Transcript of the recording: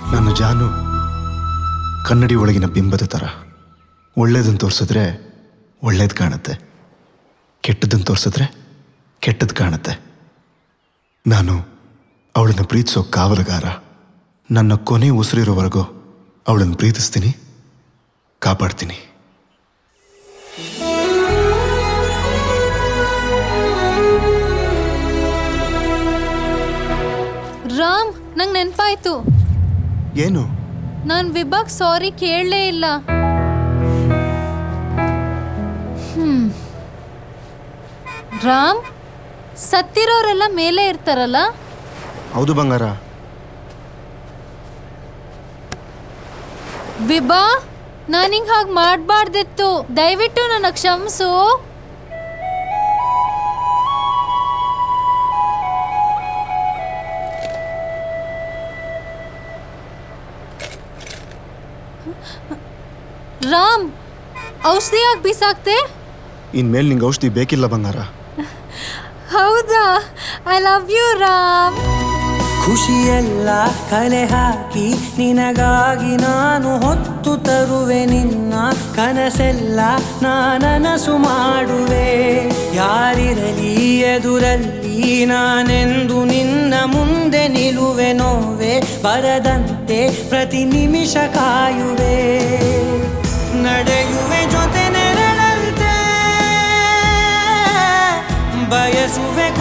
ನನ್ನ ಜಾನು ಕನ್ನಡಿ ಒಳಗಿನ ಬಿಂಬದ ಥರ ಒಳ್ಳೇದನ್ನು ತೋರಿಸಿದ್ರೆ ಒಳ್ಳೇದು ಕಾಣುತ್ತೆ ಕೆಟ್ಟದನ್ನು ತೋರಿಸಿದ್ರೆ ಕೆಟ್ಟದ್ದು ಕಾಣುತ್ತೆ ನಾನು ಅವಳನ್ನು ಪ್ರೀತಿಸೋ ಕಾವಲುಗಾರ ನನ್ನ ಕೊನೆ ಉಸಿರಿರೋವರೆಗೂ ಅವಳನ್ನು ಪ್ರೀತಿಸ್ತೀನಿ ಕಾಪಾಡ್ತೀನಿ ರಾಮ್ ನಂಗೆ ನೆನಪಾಯ್ತು ಏನು ನಾನು ವಿಭಾಗ್ ಸಾರಿ ಕೇಳಲೇ ಇಲ್ಲ ಹ್ಮ್. ರಾಮ್ ಸತ್ತಿರೋರೆಲ್ಲ ಮೇಲೆ ಇರ್ತಾರಲ್ಲ ಹೌದು ಬಂಗಾರ ವಿಭಾ ನಾನು ಹಿಂಗೆ ಹಾಗೆ ಮಾಡಬಾರ್ದಿತ್ತು ದಯವಿಟ್ಟು ನನ್ನ ಕ್ಷಮಿಸು ರಾಮ್ ಔಷಧಿ ಯಾಕೆ ಬಿಸಾಕ್ತೆ ಇನ್ಮೇಲೆ ನಿಂಗೆ ಔಷಧಿ ಬೇಕಿಲ್ಲ ಬಂಗಾರ ಹೌದಾ ಐ ಲವ್ ಯು ರಾಮ್ ಖುಷಿಯೆಲ್ಲ ಕಲೆ ಹಾಕಿ ನಿನಗಾಗಿ ನಾನು ಹೊತ್ತು ತರುವೆ ನಿನ್ನ ಕನಸೆಲ್ಲ ನಾನನಸು ಮಾಡುವೆ ಯಾರಿರಲಿ ಎದುರಲ್ಲಿ ನಾನೆಂದು ನಿನ್ನ ಮುಂದೆ ನಿಲುವೆ ನೋವೆ ಬರದಂತೆ ಪ್ರತಿ ನಿಮಿಷ ಕಾಯುವೆ ನಡೆಯುವೆ ಜೊತೆ ನೆರಳಂತೆ ಬಯಸುವೆ